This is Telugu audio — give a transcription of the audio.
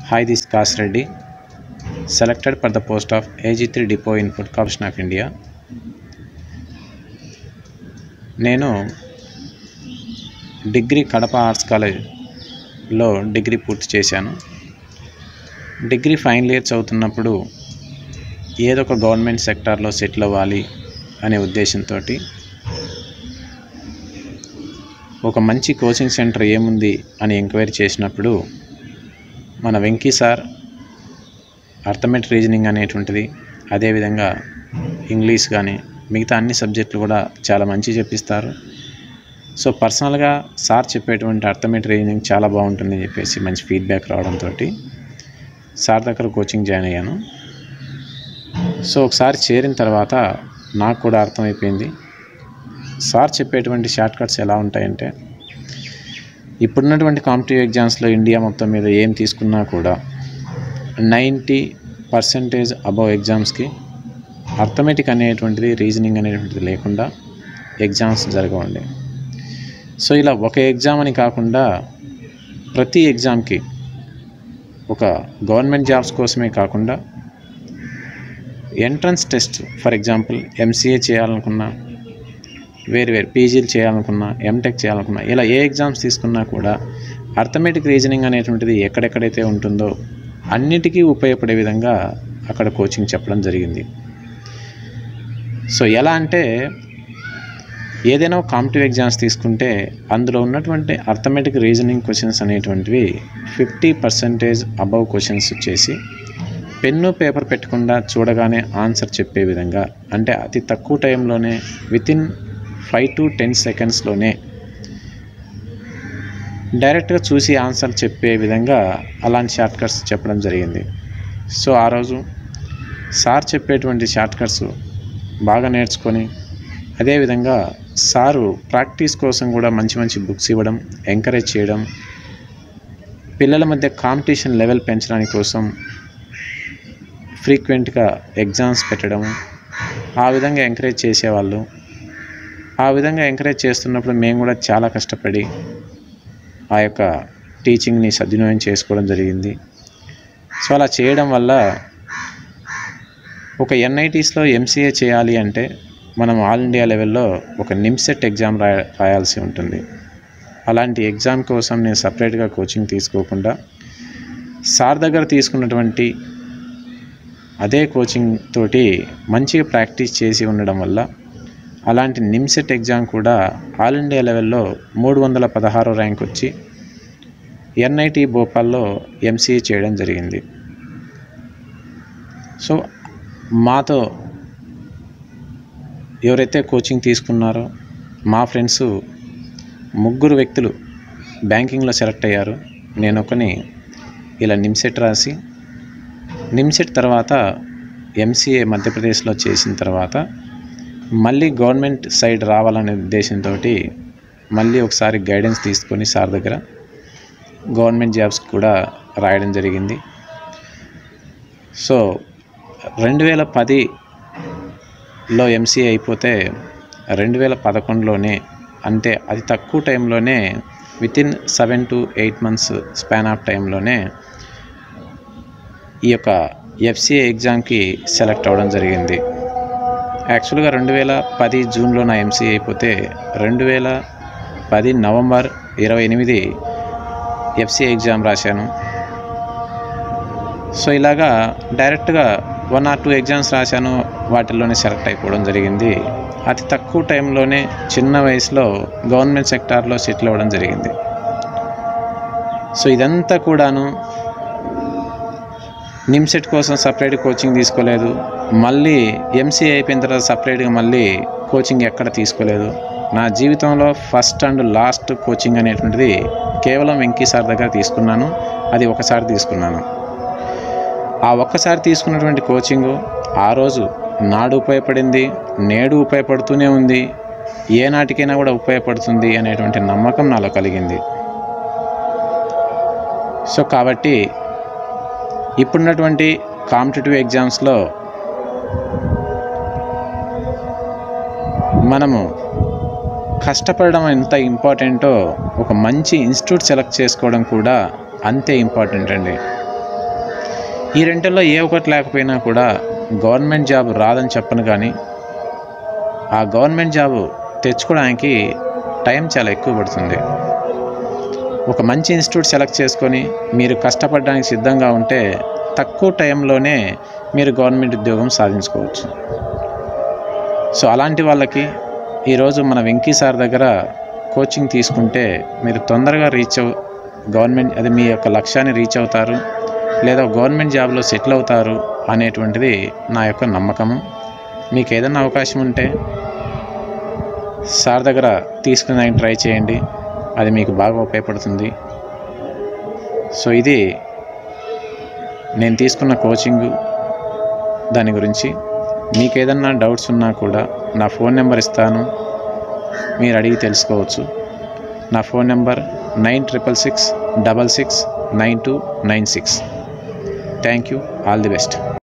Hi, this is Kas Reddy, selected for the post of AG3 Depot in Food Corporation of India. నేను డిగ్రీ కడప ఆర్ట్స్ కాలేజ్లో డిగ్రీ పూర్తి చేశాను డిగ్రీ ఫైనల్ ఇయర్ చదువుతున్నప్పుడు ఏదో ఒక గవర్నమెంట్ సెక్టార్లో సెటిల్ అవ్వాలి అనే ఉద్దేశంతో ఒక మంచి కోచింగ్ సెంటర్ ఏముంది అని ఎంక్వైరీ చేసినప్పుడు మన వెంకీ సార్ అర్థమెటిక్ రీజనింగ్ అనేటువంటిది అదేవిధంగా ఇంగ్లీష్ కానీ మిగతా అన్ని సబ్జెక్టులు కూడా చాలా మంచి చెప్పిస్తారు సో పర్సనల్గా సార్ చెప్పేటువంటి అర్థమెటిక్ రీజనింగ్ చాలా బాగుంటుందని చెప్పేసి మంచి ఫీడ్బ్యాక్ రావడంతో సార్ దగ్గర కోచింగ్ జాయిన్ అయ్యాను సో ఒకసారి చేరిన తర్వాత నాకు కూడా అర్థమైపోయింది సార్ చెప్పేటువంటి షార్ట్ కట్స్ ఎలా ఉంటాయంటే ఇప్పుడున్నటువంటి కాంపిటేటివ్ ఎగ్జామ్స్లో ఇండియా మొత్తం మీద ఏం తీసుకున్నా కూడా నైంటీ పర్సెంటేజ్ అబవ్ ఎగ్జామ్స్కి అర్థమెటిక్ అనేటువంటిది రీజనింగ్ అనేటువంటిది లేకుండా ఎగ్జామ్స్ జరగవండి సో ఇలా ఒక ఎగ్జామ్ అని కాకుండా ప్రతి ఎగ్జామ్కి ఒక గవర్నమెంట్ జాబ్స్ కోసమే కాకుండా entrance test for example MCA చేయాలనుకున్నా వేరు వేరు పీజీలు చేయాలనుకున్నా ఎంటెక్ చేయాలనుకున్నా ఇలా ఏ ఎగ్జామ్స్ తీసుకున్నా కూడా అర్థమెటిక్ రీజనింగ్ అనేటువంటిది ఎక్కడెక్కడైతే ఉంటుందో అన్నిటికీ ఉపయోగపడే విధంగా అక్కడ కోచింగ్ చెప్పడం జరిగింది సో ఎలా అంటే ఏదైనా ఒక కాంపిటేటివ్ ఎగ్జామ్స్ తీసుకుంటే అందులో ఉన్నటువంటి అర్థమెటిక్ రీజనింగ్ క్వశ్చన్స్ అనేటువంటివి ఫిఫ్టీ పర్సెంటేజ్ అబవ్ క్వశ్చన్స్ వచ్చేసి పెన్ను పేపర్ పెట్టకుండా చూడగానే ఆన్సర్ చెప్పే విధంగా అంటే అతి తక్కువ టైంలోనే వితిన్ ఫైవ్ టు టెన్ సెకండ్స్లోనే డైరెక్ట్గా చూసి ఆన్సర్ చెప్పే విధంగా అలాంటి షార్ట్ కట్స్ చెప్పడం జరిగింది సో ఆ రోజు సార్ చెప్పేటువంటి షార్ట్ కట్స్ బాగా నేర్చుకొని అదేవిధంగా సారు ప్రాక్టీస్ కోసం కూడా మంచి మంచి బుక్స్ ఇవ్వడం ఎంకరేజ్ చేయడం పిల్లల మధ్య కాంపిటీషన్ లెవెల్ పెంచడానికి కోసం ఫ్రీక్వెంట్గా ఎగ్జామ్స్ పెట్టడం ఆ విధంగా ఎంకరేజ్ చేసేవాళ్ళు ఆ విధంగా ఎంకరేజ్ చేస్తున్నప్పుడు మేము కూడా చాలా కష్టపడి ఆ యొక్క టీచింగ్ని సద్వినియోగం చేసుకోవడం జరిగింది సో అలా చేయడం వల్ల ఒక ఎన్ఐటీస్లో ఎంసీఏ చేయాలి అంటే మనం ఆల్ ఇండియా లెవెల్లో ఒక నిమ్సెట్ ఎగ్జామ్ రాయ రాయాల్సి ఉంటుంది అలాంటి ఎగ్జామ్ కోసం నేను సపరేట్గా కోచింగ్ తీసుకోకుండా సార్ దగ్గర తీసుకున్నటువంటి అదే కోచింగ్ తోటి మంచిగా ప్రాక్టీస్ చేసి ఉండడం వల్ల అలాంటి నిమ్సెట్ ఎగ్జామ్ కూడా ఆల్ ఇండియా లెవెల్లో మూడు వందల పదహారో ర్యాంక్ వచ్చి ఎన్ఐటి భోపాల్లో ఎంసీఏ చేయడం జరిగింది సో మాతో ఎవరైతే కోచింగ్ తీసుకున్నారో మా ఫ్రెండ్స్ ముగ్గురు వ్యక్తులు బ్యాంకింగ్లో సెలెక్ట్ అయ్యారు నేను ఒకని ఇలా నిమ్సెట్ రాసి నిమ్సెట్ తర్వాత ఎంసీఏ మధ్యప్రదేశ్లో చేసిన తర్వాత మళ్ళీ గవర్నమెంట్ సైడ్ రావాలనే ఉద్దేశంతో మళ్ళీ ఒకసారి గైడెన్స్ తీసుకొని సార్ దగ్గర గవర్నమెంట్ జాబ్స్ కూడా రాయడం జరిగింది సో రెండు వేల పదిలో ఎంసీఏ అయిపోతే రెండు వేల పదకొండులోనే అంటే అతి తక్కువ టైంలోనే within seven to eight months span of టైంలోనే ఈ యొక్క ఎఫ్సిఏ ఎగ్జామ్కి సెలెక్ట్ అవ్వడం జరిగింది యాక్చువల్గా రెండు వేల పది జూన్లో నా ఎంసీఏ అయిపోతే రెండు వేల పది నవంబర్ ఇరవై ఎనిమిది ఎఫ్సిఏ ఎగ్జామ్ రాశాను సో ఇలాగా డైరెక్ట్గా వన్ ఆర్ టూ ఎగ్జామ్స్ రాశాను వాటిల్లోనే సెలెక్ట్ అయిపోవడం జరిగింది అతి తక్కువ టైంలోనే చిన్న వయసులో గవర్నమెంట్ సెక్టార్లో సెటిల్ అవ్వడం జరిగింది సో ఇదంతా కూడాను నిమ్సెట్ కోసం సపరేట్ కోచింగ్ తీసుకోలేదు మళ్ళీ ఎంసీఏ అయిపోయిన తర్వాత సపరేట్గా మళ్ళీ కోచింగ్ ఎక్కడ తీసుకోలేదు నా జీవితంలో ఫస్ట్ అండ్ లాస్ట్ కోచింగ్ అనేటువంటిది కేవలం వెంకీ సార్ దగ్గర తీసుకున్నాను అది ఒకసారి తీసుకున్నాను ఆ ఒక్కసారి తీసుకున్నటువంటి కోచింగు ఆ రోజు నాడు ఉపయోగపడింది నేడు ఉపయోగపడుతూనే ఉంది ఏ నాటికైనా కూడా ఉపయోగపడుతుంది అనేటువంటి నమ్మకం నాలో కలిగింది సో కాబట్టి ఇప్పుడున్నటువంటి కాంపిటేటివ్ ఎగ్జామ్స్లో మనము కష్టపడడం ఎంత ఇంపార్టెంటో ఒక మంచి ఇన్స్టిట్యూట్ సెలెక్ట్ చేసుకోవడం కూడా అంతే ఇంపార్టెంట్ అండి ఈ రెంటిల్లో ఏ ఒకటి లేకపోయినా కూడా గవర్నమెంట్ జాబ్ రాదని చెప్పను కానీ ఆ గవర్నమెంట్ జాబ్ తెచ్చుకోవడానికి టైం చాలా ఎక్కువ పడుతుంది ఒక మంచి ఇన్స్టిట్యూట్ సెలెక్ట్ చేసుకొని మీరు కష్టపడడానికి సిద్ధంగా ఉంటే తక్కువ టైంలోనే మీరు గవర్నమెంట్ ఉద్యోగం సాధించుకోవచ్చు సో అలాంటి వాళ్ళకి ఈరోజు మన వెంకీ సార్ దగ్గర కోచింగ్ తీసుకుంటే మీరు తొందరగా రీచ్ అవ్ గవర్నమెంట్ అది మీ యొక్క లక్ష్యాన్ని రీచ్ అవుతారు లేదా గవర్నమెంట్ జాబ్లో సెటిల్ అవుతారు అనేటువంటిది నా యొక్క నమ్మకము మీకు ఏదైనా అవకాశం ఉంటే సార్ దగ్గర తీసుకునేదానికి ట్రై చేయండి అది మీకు బాగా ఉపయోగపడుతుంది సో ఇది నేను తీసుకున్న కోచింగ్ దాని గురించి మీకు ఏదన్నా డౌట్స్ ఉన్నా కూడా నా ఫోన్ నెంబర్ ఇస్తాను మీరు అడిగి తెలుసుకోవచ్చు నా phone number nine triple six double six nine two nine six thank you all the best